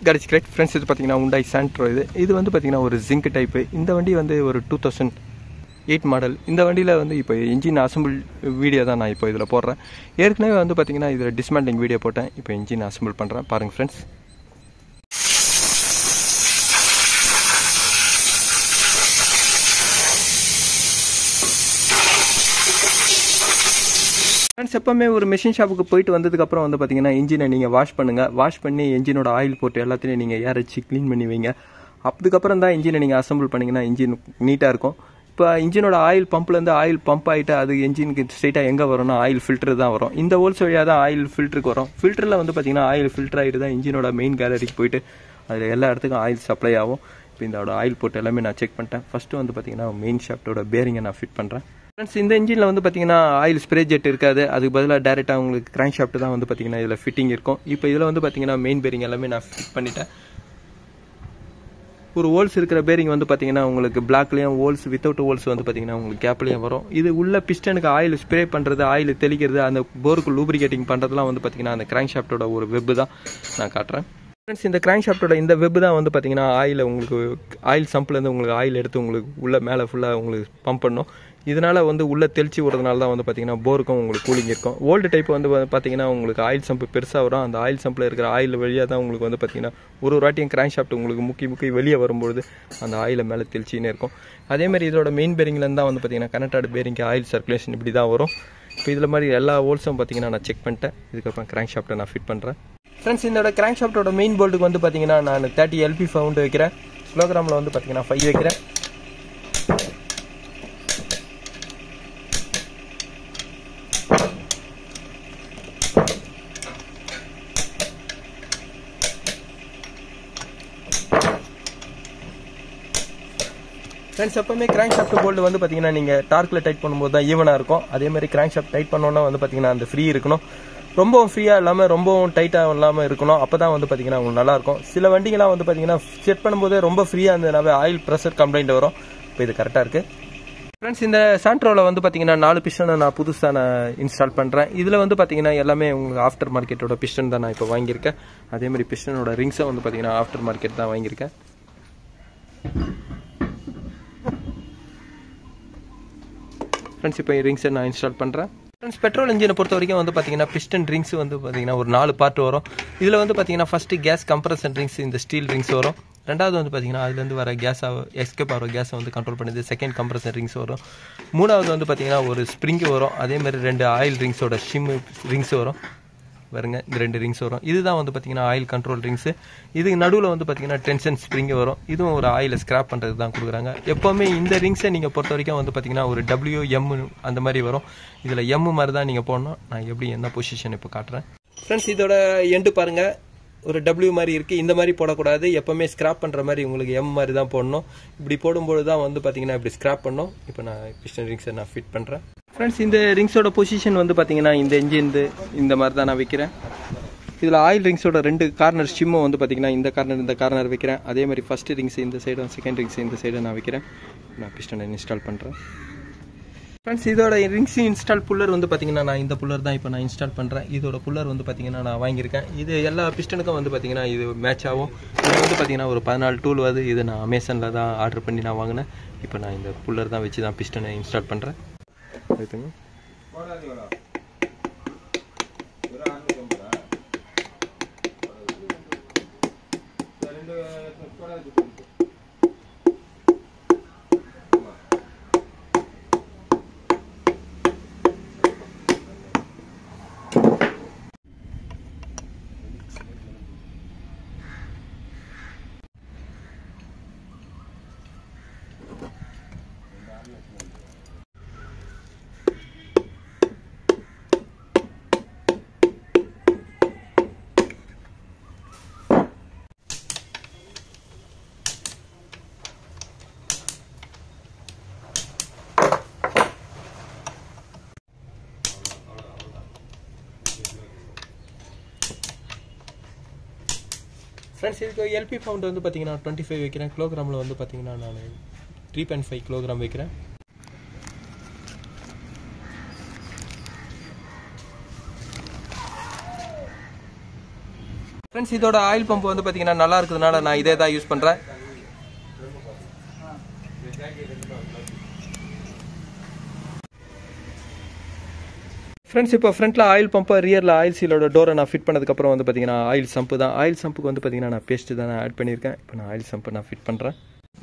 கடிச்சு great friends இது பார்த்தீங்கன்னா உண்டாய் சாண்ட்ரோ இது இது வந்து பார்த்தீங்கன்னா ஒரு ஜிங்க் டைப்பு இந்த வண்டி வந்து ஒரு டூ தௌசண்ட் எயிட் மாடல் இந்த வண்டியில் வந்து இப்போ இன்ஜின் அசம்பிள் வீடியோ தான் நான் இப்போ இதில் போடுறேன் ஏற்கனவே வந்து பார்த்தீங்கன்னா இதில் டிஸ்மேண்டிங் வீடியோ போட்டேன் இப்போ இன்ஜின் அசம்பிள் பண்ணுறேன் பாருங்கள் ஃப்ரெண்ட்ஸ் ஃப்ரெண்ட்ஸ் எப்பவுமே ஒரு மிஷின் ஷாப்புக்கு போயிட்டு வந்ததுக்கப்புறம் வந்து பார்த்தீங்கன்னா இன்ஜினை நீங்கள் வாஷ் பண்ணுங்கள் வாஷ் பண்ணி இன்ஜினோட ஆயில் போட்டு எல்லாத்தையும் நீங்கள் ஏர் வச்சு க்ளீன் பண்ணி வைங்க அதுக்கப்புறம் தான் இன்ஜினை நீங்கள் அசம்பிள் பண்ணிங்கன்னா இன்ஜின் நீட்டாக இருக்கும் இப்போ இன்ஜினோட ஆயில் பம்ப்லேருந்து ஆயில் பம்ப் ஆகிட்டு அது இன்ஜினுக்கு ஸ்ட்ரைட்டாக எங்கே வரும்னா ஆயில் ஃபில்டர் தான் வரும் இந்த ஹோல்ஸ் வழியாக தான் ஆயில் ஃபில்டருக்கு வரும் ஃபில்டரில் வந்து பார்த்தீங்கன்னா ஆயில் ஃபில்டர் ஆகிட்டு தான் இன்ஜினோட மெயின் கேலரிக்கு போயிட்டு அதில் எல்லா இடத்துக்கும் ஆயில் சப்ளை ஆகும் இப்போ இதோட ஆயில் போட்டு எல்லாமே நான் செக் பண்ணிட்டேன் ஃபஸ்ட்டு வந்து பார்த்தீங்கன்னா மெயின் ஷாஃப்ட்டோட பேரிங்கை நான் ஃபிட் பண்ணுறேன் ஃப்ரெண்ட்ஸ் இந்த இன்ஜினில் வந்து பார்த்தீங்கன்னா ஆயில் ஸ்ப்ரே ஜெட் இருக்காது அதுக்கு பதிலாக டேரெக்டாக உங்களுக்கு கிராங்க் ஷாஃப்ட் தான் வந்து பார்த்தீங்கன்னா இதில் ஃபிட்டிங் இருக்கும் இப்போ இதில் வந்து பார்த்தீங்கன்னா மெயின் பேரிங் எல்லாமே நான் ஃபிட் பண்ணிட்டேன் ஒரு ஹோல்ஸ் இருக்கிற பேரிங் வந்து பார்த்தீங்கன்னா உங்களுக்கு பிளாக்லேயும் ஹோல்ஸ் வித்தவுட் ஹோல்ஸ் வந்து பார்த்தீங்கன்னா உங்களுக்கு கேப்லேயும் வரும் இது உள்ள பிஸ்டனுக்கு ஆயில் ஸ்ப்ரே பண்ணுறது ஆயில் தெளிக்கிறது அந்த போருக்கு லூப்ரிகேட்டிங் பண்ணுறதுலாம் வந்து பார்த்தீங்கன்னா அந்த கிராங்க் ஷாஃப்ட்டோட ஒரு வெப் தான் நான் காட்டுறேன் ஃப்ரெண்ட்ஸ் இந்த கிராங்க் ஷாஃப்ட்டோட இந்த வெப் தான் வந்து பார்த்தீங்கன்னா ஆயில் உங்களுக்கு ஆயில் சம்ப்லேருந்து உங்களுக்கு ஆயில் எடுத்து உங்களுக்கு உள்ள மேலே ஃபுல்லாக உங்களுக்கு பம்ப் பண்ணும் இதனால வந்து உள்ள தெளிச்சு விடுறதுனால தான் வந்து பார்த்தீங்கன்னா போருக்கும் உங்களுக்கு கூலிங் இருக்கும் ஓல்டு டைப் வந்து பார்த்தீங்கன்னா உங்களுக்கு ஆயில் சம்பு பெருசாக வரும் அந்த ஆயில் சம்பில் இருக்கிற ஆயில் வழியாக தான் உங்களுக்கு வந்து பார்த்தீங்கன்னா ஒரு ஒரு வாட்டியும் கிராங்க் ஷாஃப்ட் உங்களுக்கு முக்கி முக்கி வெளியே வரும்பொழுது அந்த ஆயிலை மேலே தெளிச்சினே இருக்கும் அதே மாதிரி இதோட மெயின் பேரிங்லேருந்து தான் வந்து பார்த்தீங்கன்னா கனெக்டட் பேரிங்க்கு ஆயில் சர்க்குலேஷன் இப்படி தான் வரும் இப்போ இதில் மாதிரி எல்லா ஹோல்ஸும் பார்த்தீங்கன்னா நான் செக் பண்ணிட்டேன் இதுக்கப்புறம் கிராங்க் ஷாஃப்ட்டை நான் ஃபிட் பண்ணுறேன் ஃப்ரெண்ட்ஸ் இதோட கிராங்க் ஷாஃப்ட்டோட மெயின் போல்ட்டுக்கு வந்து பார்த்தீங்கன்னா நான் தேர்ட்டி எல்பி ஃபவுண்டு வைக்கிறேன் கிலோகிராமில் வந்து பார்த்தீங்கன்னா ஃபைவ் வைக்கிறேன் ஃப்ரெண்ட்ஸ் எப்பவுமே கிராங்க் ஷாஃப்ட் போல்டு வந்து பார்த்தீங்கன்னா நீங்கள் டார்க்கில் டைட் பண்ணும்போது தான் ஈவனாக இருக்கும் அதே மாதிரி கிராங்க் ஷாஃப்ட் டைட் பண்ணோன்னா வந்து பார்த்தீங்கன்னா அந்த ஃப்ரீ இருக்கணும் ரொம்பவும் ஃப்ரீயாக இல்லாமல் ரொம்பவும் டைட்டாக இல்லாமல் இருக்கணும் அப்போ தான் வந்து பார்த்தீங்கன்னா உங்களுக்கு நல்லாயிருக்கும் சில வண்டிங்கெல்லாம் வந்து பார்த்தீங்கன்னா செட் பண்ணும்போது ரொம்ப ஃப்ரீயாக இருந்ததுனாவே ஆயில் ப்ரெஷர் கம்ப்ளைண்ட் வரும் இப்போ இது கரெக்டாக இருக்குது ஃப்ரெண்ட்ஸ் இந்த சாண்ட்ரோவில் வந்து பார்த்தீங்கன்னா நாலு பிஸ்டனை நான் புதுசாக நான் இன்ஸ்டால் பண்ணுறேன் இதில் வந்து பார்த்தீங்கன்னா எல்லாமே உங்களுக்கு ஆஃப்டர் மார்க்கெட்டோட பிஸ்டன் தான் நான் இப்போ வாங்கியிருக்கேன் அதே மாதிரி பிஸ்டனோட ரிங்ஸை வந்து பார்த்தீங்கன்னா ஆஃப்டர் மார்க்கெட் தான் வாங்கியிருக்கேன் ஃப்ரெண்ட்ஸ் இப்போ ரிங்ஸை நான் இன்ஸ்டால் பண்ணுறேன் ஃப்ரெண்ட்ஸ் பெட்ரோல் இன்ஜினை பொறுத்த வரைக்கும் வந்து பார்த்தீங்கன்னா பிஸ்டன் ரிங்ஸ் வந்து பார்த்தீங்கன்னா ஒரு நாலு பார்ட் வரும் இதில் வந்து பார்த்தீங்கன்னா ஃபஸ்ட்டு கேஸ் கம்ப்ரஷன் ரிங்ஸ் இந்த ஸ்டீல் ரிங்ஸ் வரும் ரெண்டாவது வந்து பார்த்தீங்கன்னா அதுலேருந்து வர கேஸை எஸ்கேப் ஆகிற கேஸை வந்து கண்ட்ரோல் பண்ணுது செகண்ட் கம்ப்ரஷன் ரிங்ஸ் வரும் மூணாவது வந்து பார்த்தீங்கன்னா ஒரு ஸ்ப்ரிங்கு வரும் அதே மாதிரி ரெண்டு ஆயில் ரிங்ஸோட ஷிம் ரிங்ஸ் வரும் வருங்க இந்த ரெண்டு ரிங்ஸ் வரும் இதுதான் வந்து பார்த்தீங்கன்னா ஆயில் கண்ட்ரோல் ரிங்ஸ் இதுக்கு நடுவில் வந்து பார்த்தீங்கன்னா டென்ஷன் ஸ்ப்ரிங் வரும் இதுவும் ஒரு ஆயிலை ஸ்கிராப் பண்ணுறது தான் கொடுக்குறாங்க எப்போவுமே இந்த ரிங்ஸை நீங்கள் பொறுத்த வரைக்கும் வந்து பார்த்தீங்கன்னா ஒரு டபிள்யூ எம் அந்த மாதிரி வரும் இதில் எம் மாதிரி தான் நீங்கள் போடணும் நான் எப்படி என்ன பொசிஷன் இப்போ காட்டுறேன் ஃப்ரெண்ட்ஸ் இதோட எண்டு பாருங்கள் ஒரு டபிள்யூ மாதிரி இருக்குது இந்த மாதிரி போடக்கூடாது எப்போவுமே ஸ்கிராப் பண்ணுற மாதிரி உங்களுக்கு எம் மாதிரி தான் போடணும் இப்படி போடும்போது தான் வந்து பார்த்தீங்கன்னா இப்படி ஸ்கிராப் பண்ணணும் இப்போ நான் பிஸ்டன் ரிங்ஸை நான் ஃபிட் பண்ணுறேன் ஃப்ரெண்ட்ஸ் இந்த ரிங்ஸோட பொசிஷன் வந்து பார்த்தீங்கன்னா இந்த இன்ஜின் இந்த மாதிரி தான் நான் வைக்கிறேன் இதில் ஆயில் ரிங்ஸோட ரெண்டு கார்னர் ஷிம்மும் வந்து பார்த்தீங்கன்னா இந்த கார்னர் இந்த கார்னர் வைக்கிறேன் அதே மாதிரி ஃபஸ்ட் ரிங்ஸ் இந்த சைடும் செகண்ட் ரிங்ஸ் இந்த சைடும் நான் வைக்கிறேன் நான் பிஸ்டனை இன்ஸ்டால் பண்ணுறேன் ஃப்ரெண்ட்ஸ் இதோட ரிங்ஸ் இன்ஸ்டால் புல்லர் வந்து பார்த்தீங்கன்னா நான் இந்த புல்லர் தான் இப்போ நான் இன்ஸ்டால் பண்ணுறேன் இதோட புல்லர் வந்து பார்த்தீங்கன்னா நான் வாங்கியிருக்கேன் இது எல்லா பிஸ்டனுக்கும் வந்து பார்த்தீங்கன்னா இது மேட்ச் ஆகும் இது வந்து பார்த்தீங்கன்னா ஒரு பதினாலு டூல் வருது இது நான் அமேசானில் தான் ஆர்டர் பண்ணி நான் வாங்கினேன் இப்போ நான் இந்த புல்லர் தான் வச்சு தான் பிஸ்டனை இன்ஸ்டால் பண்ணுறேன் எடுத்துங்க ஃப்ரெண்ட்ஸ் இதுக்கு எல்பி பவுண்ட் வந்து பார்த்தீங்கன்னா டுவெண்ட்டி ஃபைவ் வைக்கிறேன் கிலோகிராமில் வந்து பார்த்தீங்கன்னா நான் த்ரீ பாயிண்ட் ஃபைவ் கிலோகிராம் வைக்கிறேன் ஃப்ரெண்ட்ஸ் இதோட ஆயில் பம்ப் வந்து பார்த்தீங்கன்னா நல்லா இருக்கிறதுனால நான் இதே தான் யூஸ் பண்ணுறேன் ஃப்ரெண்ட்ஸ் இப்போ ஃப்ரண்ட்டில் ஆயில் பம்பை ரியரில் ஆயில் சீலோட டோரை நான் ஃபிட் பண்ணதுக்கப்புறம் வந்து பார்த்தீங்கன்னா ஆயில் சம்பு தான் ஆயில் சம்புக்கு வந்து பார்த்தீங்கன்னா நான் பேஸ்ட்டு தான் நான் ஆட் பண்ணியிருக்கேன் இப்போ நான் ஆயில் சம்பை நான் ஃபிட் பண்ணுறேன்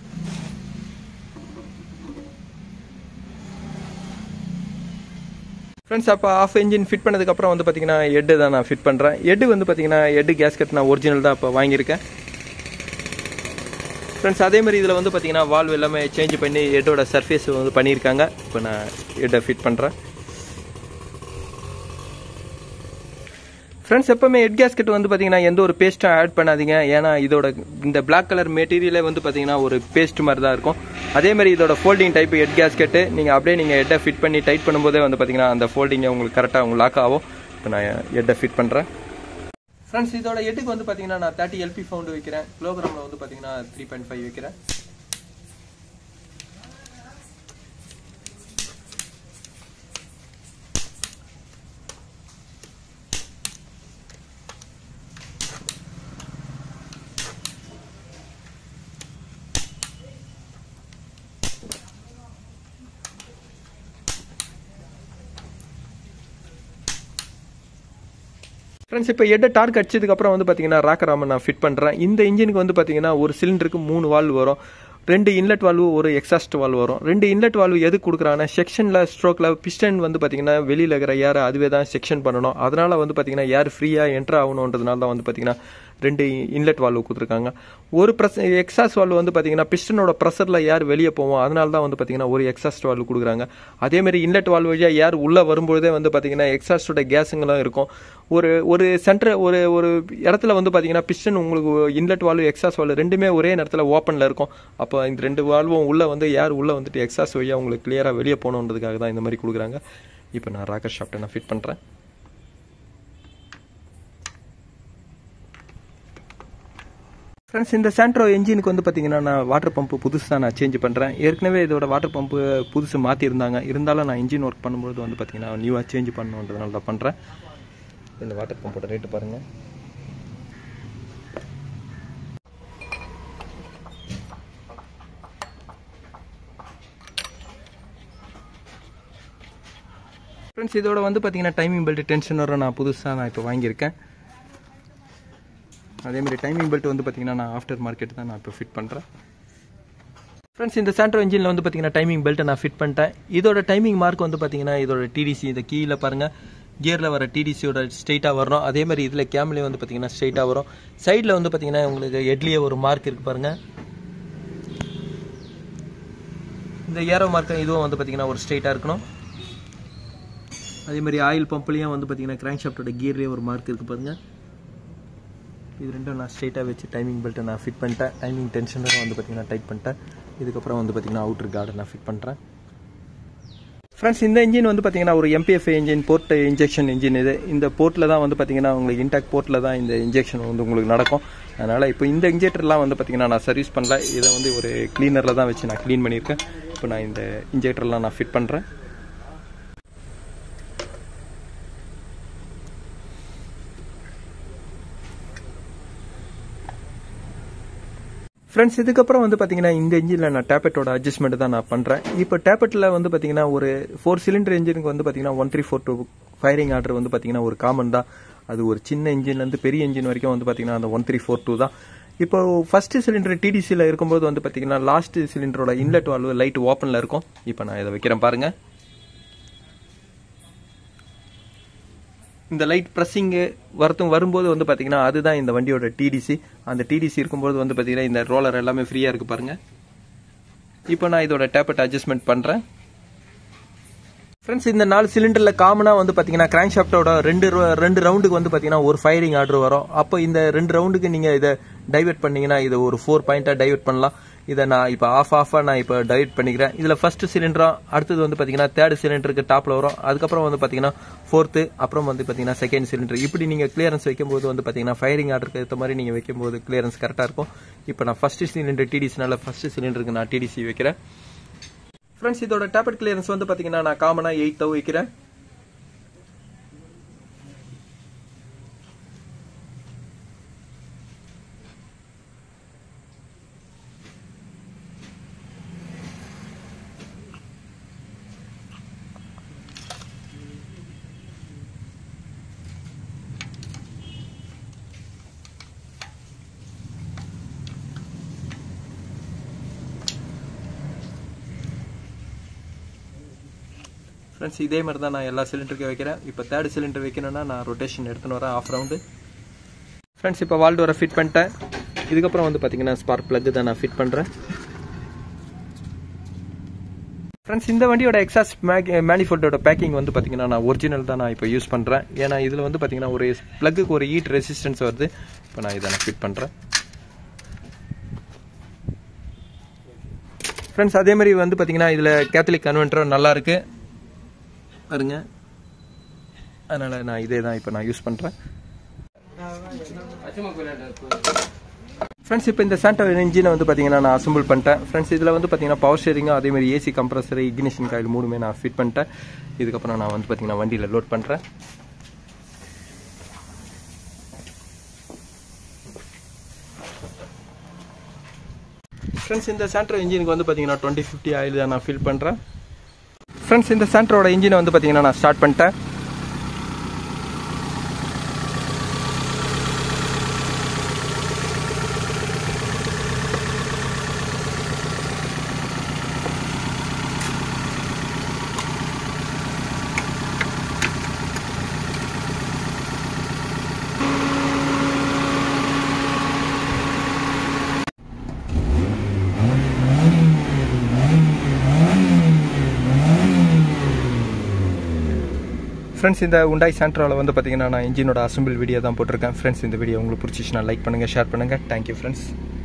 ஃப்ரெண்ட்ஸ் அப்போ ஆஃப் இன்ஜின் ஃபிட் பண்ணதுக்கப்புறம் வந்து பார்த்தீங்கன்னா எட்டு தான் நான் ஃபிட் பண்ணுறேன் எட்டு வந்து பார்த்தீங்கன்னா எட்டு கேஸ்கட் நான் ஒரிஜினல் தான் இப்போ வாங்கியிருக்கேன் ஃப்ரெண்ட்ஸ் அதே மாதிரி இதில் வந்து பார்த்தீங்கன்னா வால்வ் எல்லாமே சேஞ்ச் பண்ணி ஹெட்டோட சர்ஃபேஸ் வந்து பண்ணியிருக்காங்க இப்போ நான் ஹெட்டை ஃபிட் பண்ணுறேன் ஃப்ரெண்ட்ஸ் எப்பவுமே ஹெட் கேஸ்கெட் வந்து பார்த்தீங்கன்னா எந்த ஒரு பேஸ்ட்டும் ஆட் பண்ணாதீங்க ஏன்னா இதோட இந்த பிளாக் கலர் மெட்டீரியலே வந்து பார்த்தீங்கன்னா ஒரு பேஸ்ட் மாதிரி தான் இருக்கும் அதே மாதிரி இதோட ஃபோல்டிங் டைப் ஹெட் கேஸ்கெட்டு நீங்கள் அப்படியே நீங்கள் ஹெட்டை ஃபிட் பண்ணி டைட் பண்ணும்போதே வந்து பார்த்தீங்கன்னா அந்த ஃபோல்டிங்கை உங்களுக்கு கரெக்டாக உங்களுக்கு லாக் ஆகும் இப்போ நான் ஹெட்டை ஃபிட் பண்ணுறேன் ஃப்ரெண்ட்ஸ் இதோட ஹெட்டுக்கு வந்து பார்த்தீங்கன்னா நான் தேர்ட்டி எல்பி ஃபவுண்டு வைக்கிறேன் கிலோகிராமில் வந்து பார்த்தீங்கன்னா த்ரீ பாயிண்ட் ஃபைவ் வைக்கிறேன் ஃப்ரெண்ட்ஸ் இப்போ எட்ட டார்க் அடிச்சதுக்கப்புறம் வந்து பார்த்தீங்கன்னா ராக்கராம நான் ஃபிட் பண்ணுறேன் இந்த இன்ஜினுக்கு வந்து பார்த்தீங்கன்னா ஒரு சிலிண்டருக்கு மூணு வால்வ் வரும் ரெண்டு இன்லெட் வால்வு ஒரு எக்ஸாஸ்ட் வால்வ் வரும் ரெண்டு இன்லெட் வால்வு எது கொடுக்குறாங்கன்னா செக்ஷனில் ஸ்ட்ரோக்கில் பிஸ்டன் வந்து பார்த்தீங்கன்னா வெளியில் இருக்கிற ஏர் அதுவே தான் செக்ஷன் பண்ணணும் அதனால வந்து பார்த்தீங்கன்னா ஏர் ஃப்ரீயாக என்ட்ரு ஆகணுன்றதுனால தான் வந்து பார்த்தீங்கன்னா ரெண்டு இன்லெட் வால்வு கொடுத்துருக்காங்க ஒரு ப்ரெஸ் எக்ஸாஸ்ட் வால்வு வந்து பார்த்தீங்கன்னா பிஸ்டனோட ப்ரெஷரில் ஏர் வெளியே போவோம் அதனால தான் வந்து பார்த்தீங்கன்னா ஒரு எக்ஸாஸ்ட் வால்வு கொடுக்குறாங்க அதேமாதிரி இன்லெட் வால்வு வழியாக ஏர் உள்ளே வரும்பொழுதே வந்து பார்த்தீங்கன்னா எக்ஸாஸ்டோட கேஸுங்களும் இருக்கும் ஒரு ஒரு சென்டர் ஒரு ஒரு இடத்துல வந்து பார்த்தீங்கன்னா பிஸ்டன் உங்களுக்கு இன்லெட் வால்வு எக்ஸாஸ் வால்வு ரெண்டுமே ஒரே நேரத்தில் ஓப்பனில் இருக்கும் அப்போ இந்த ரெண்டு வால்வும் உள்ளே வந்து ஏர் உள்ளே வந்துட்டு எக்ஸாஸ் வழியாக உங்களுக்கு கிளியராக வெளியே போகணுன்றதுக்காக தான் இந்த மாதிரி கொடுக்குறாங்க இப்போ நான் ராக்கர் ஷாப்ட்டை நான் ஃபிட் பண்ணுறேன் ஃப்ரெண்ட்ஸ் இந்த சாண்ட்ரோ என்ஜினுக்கு வந்து பார்த்தீங்கன்னா நான் வாட்டர் பம்பு புதுசு தான் நான் சேஞ்ச் பண்ணுறேன் ஏற்கனவே இதோட வாட்டர் பம்பு புதுசு மாற்றிருந்தாங்க இருந்தாலும் நான் இன்ஜின் ஒர்க் பண்ணும்போது வந்து பார்த்தீங்கன்னா நியூவாக சேஞ்ச் பண்ணணுன்றதுனால தான் பண்ணுறேன் இந்த வாட்டர் பம்போட ரேட்டு பாருங்கள் ஃப்ரெண்ட்ஸ் இதோட வந்து பார்த்தீங்கன்னா டைமிங் பெல்ட் டென்ஷன் வரும் நான் புதுசாக நான் இப்போ வாங்கியிருக்கேன் அதேமாதிரி டைமிங் பெல்ட் வந்து பார்த்தீங்கன்னா நான் ஆஃப்டர் மார்க்கெட் தான் நான் இப்போ ஃபிட் பண்ணுறேன் ஃப்ரெண்ட்ஸ் இந்த சாண்ட்ரோ இன்ஜினில் வந்து பார்த்தீங்கன்னா டைமிங் பெல்ட்டை நான் ஃபிட் பண்ணிட்டேன் இதோட டைமிங் மார்க் வந்து பார்த்தீங்கன்னா இதோட டிடிசி இந்த கீழே பாருங்கள் கியரில் வர டிடிசியோட ஸ்ட்ரெயிட்டாக வரணும் அதே மாதிரி இதில் கேம்லேயே வந்து பார்த்தீங்கன்னா ஸ்ட்ரெயிட்டாக வரும் சைடில் வந்து பார்த்தீங்கன்னா உங்களுக்கு ஹெட்லேயே ஒரு மார்க் இருக்குது பாருங்கள் இந்த ஏரோ மார்க் இதுவும் வந்து பார்த்தீங்கன்னா ஒரு ஸ்ட்ரெயிட்டாக இருக்கணும் அதே மாதிரி ஆயில் பம்ப்லேயும் வந்து பார்த்தீங்கன்னா கிராங்க் ஷாஃப்டோட கியர்லேயே ஒரு மார்க் இருக்குது பாருங்கள் இது ரெண்டும் நான் ஸ்ட்ரெயிட்டாக வச்சு டைமிங் பெல்ட்டை நான் ஃபிட் பண்ணிட்டேன் டைமிங் டென்ஷனரும் வந்து பார்த்தீங்கன்னா டைட் பண்ணிட்டேன் இதுக்கப்புறம் வந்து பார்த்தீங்கன்னா அவுட்டர் கார்டை நான் ஃபிட் பண்ணுறேன் ஃப்ரெண்ட்ஸ் இந்த இன்ஜின் வந்து பார்த்தீங்கன்னா ஒரு MPFI engine port injection engine இது இந்த போர்ட்டில் தான் வந்து பார்த்தீங்கன்னா உங்களுக்கு இன்டாக் போர்ட்டில் தான் இந்த இன்ஜெக்ஷன் வந்து உங்களுக்கு நடக்கும் அதனால் இப்போ இந்த இன்ஜெக்டர்லாம் வந்து பார்த்தீங்கன்னா நான் சர்வீஸ் பண்ணல இதை வந்து ஒரு க்ளீனரில் தான் வச்சு நான் க்ளீன் பண்ணியிருக்கேன் இப்போ நான் இந்த இன்ஜெக்டர்லாம் நான் ஃபிட் பண்ணுறேன் ஃப்ரெண்ட்ஸ் இதுக்கப்புறம் வந்து பார்த்தீங்கன்னா இந்த இன்ஜினில் நான் டேப்பெட்டோட அட்ஜஸ்ட்மெண்ட் தான் நான் பண்ணுறேன் இப்போ டேப்பெட்டில் வந்து பார்த்தீங்கன்னா ஒரு ஃபோர் சிலிண்டர் இன்ஜினுக்கு வந்து பார்த்தீங்கன்னா one three four two firing order வந்து பார்த்தீங்கன்னா ஒரு காமன் தான் அது ஒரு சின்ன இன்ஜின்லேருந்து பெரிய இன்ஜின் வரைக்கும் வந்து பார்த்தீங்கன்னா அந்த ஒன் த்ரீ ஃபோர் டூ தான் இப்போ ஃபர்ஸ்ட் சிலிண்டர் டிடிசியில் இருக்கும்போது வந்து பார்த்தீங்கன்னா லாஸ்ட் சிலிண்டரோட இன்லெட் வால்வு லைட் ஓப்பனில் இருக்கும் இப்போ நான் இதை வைக்கிறேன் பாருங்கள் இந்த லைட் ப்ரெஸ்ஸிங்கு வரத்தும் வரும்போது வந்து பார்த்தீங்கன்னா அதுதான் இந்த வண்டியோட டிடிசி அந்த டிடிசி இருக்கும்போது வந்து பார்த்தீங்கன்னா இந்த ரோலர் எல்லாமே ஃப்ரீயாக இருக்குது பாருங்கள் இப்போ நான் இதோட டேப்பட் அட்ஜஸ்ட்மெண்ட் பண்ணுறேன் ஃப்ரெண்ட்ஸ் இந்த நாலு சிலிண்டரில் காமனாக வந்து பார்த்தீங்கன்னா கிராங்க் ஷாஃப்டோட ரெண்டு ரெண்டு ரவுண்டுக்கு வந்து பார்த்தீங்கன்னா ஒரு ஃபயரிங் ஆர்டர் வரும் அப்போ இந்த ரெண்டு ரவுண்டுக்கு நீங்கள் இதை டைவெர்ட் பண்ணீங்கன்னா இதை ஒரு ஃபோர் பாயிண்ட்டாக டைவெர்ட் பண்ணலாம் இதை நான் இப்போ ஆஃப் ஆஃபாக நான் இப்போ டைவெர்ட் பண்ணிக்கிறேன் இதில் ஃபர்ஸ்ட் சிலிண்டரும் அடுத்தது வந்து பார்த்தீங்கன்னா தேர்ட் சிலிண்டருக்கு டாப்பில் வரும் அதுக்கப்புறம் வந்து பார்த்தீங்கன்னா ஃபோர்த்து அப்புறம் வந்து பார்த்தீங்கன்னா செகண்ட் சிலிண்டர் இப்படி நீங்கள் கிளியரன்ஸ் வைக்கும்போது வந்து பார்த்தீங்கன்னா ஃபயரிங் ஆர்டருக்கு ஏற்ற மாதிரி நீங்கள் வைக்கும்போது கிளியரன்ஸ் கரெக்டாக இருக்கும் இப்போ நான் ஃபர்ஸ்ட் சிலிண்டர் டிடிசினால ஃபர்ஸ்ட் சிலிண்டருக்கு நான் டிடிசி வைக்கிறேன் ஃப்ரெண்ட்ஸ் இதோட டேப்லெட் கிளியரன்ஸ் வந்து பார்த்தீங்கன்னா நான் காமனாக எயிட் தௌ வைக்கிறேன் ஃப்ரெண்ட்ஸ் இதே மாதிரி தான் நான் எல்லா சிலிண்டருக்கும் வைக்கிறேன் இப்போ தேர்ட் சிலிண்டர் வைக்கணும்னா நான் ரொட்டேஷன் எடுத்துன்னு வரேன் ஆஃப் ரவுண்டு ஃப்ரெண்ட்ஸ் இப்போ வால்டோரை ஃபிட் பண்ணிட்டேன் இதுக்கப்புறம் வந்து பார்த்தீங்கன்னா ஸ்பார்க் ப்ளக் தான் நான் ஃபிட் பண்ணுறேன் ஃப்ரெண்ட்ஸ் இந்த வண்டியோட எக்ஸாஸ் மேனிஃபோல்டோட பேக்கிங் வந்து பார்த்தீங்கன்னா நான் ஒரிஜினல் தான் நான் இப்போ யூஸ் பண்ணுறேன் ஏன்னா இதில் வந்து பார்த்தீங்கன்னா ஒரு ப்ளக்குக்கு ஒரு ஹீட் ரெசிஸ்டன்ஸ் வருது இப்போ நான் இதை நான் ஃபிட் பண்ணுறேன் ஃப்ரெண்ட்ஸ் அதே மாதிரி வந்து பார்த்தீங்கன்னா இதில் கேத்தலிக் கன்வென்டரும் நல்லா இருக்கு பாருங்க அதனால் நான் இதே தான் இப்போ நான் யூஸ் பண்ணுறேன் ஃப்ரெண்ட்ஸ் இப்போ இந்த சாண்டோ இன்ஜினை வந்து பார்த்தீங்கன்னா நான் அசம்பிள் பண்ணிட்டேன் ஃப்ரெண்ட்ஸ் இதில் வந்து பார்த்தீங்கன்னா பவர் ஷேரிங்கும் அதே மாதிரி ஏசி கம்ப்ரஸர் இக்னிஷன் காயில் மூணுமே நான் ஃபிட் பண்ணிட்டேன் இதுக்கப்புறம் நான் வந்து பார்த்தீங்கன்னா வண்டியில் லோட் பண்ணுறேன் ஃப்ரெண்ட்ஸ் இந்த சாண்ட்ரோ இன்ஜினுக்கு வந்து பார்த்தீங்கன்னா டுவெண்ட்டி ஃபிஃப்டி ஆயில் தான் நான் ஃபில் பண்ணுறேன் ஃப்ரெண்ட்ஸ் இந்த சாண்ட்ரோட இன்ஜினை வந்து பார்த்தீங்கன்னா நான் ஸ்டார்ட் பண்ணிட்டேன் ஃப்ரெண்ட்ஸ் இந்த உண்டாய் சாண்ட்ரோவில் வந்து பார்த்தீங்கன்னா நான் இன்ஜினோட அசம்பிள் வீடியோ தான் போட்டிருக்கேன் ஃப்ரெண்ட்ஸ் இந்த வீடியோ உங்களுக்கு பிடிச்சிச்சுன்னா லைக் பண்ணுங்கள் ஷேர் பண்ணுங்கள் தேங்க்யூ ஃப்ரெண்ட்ஸ்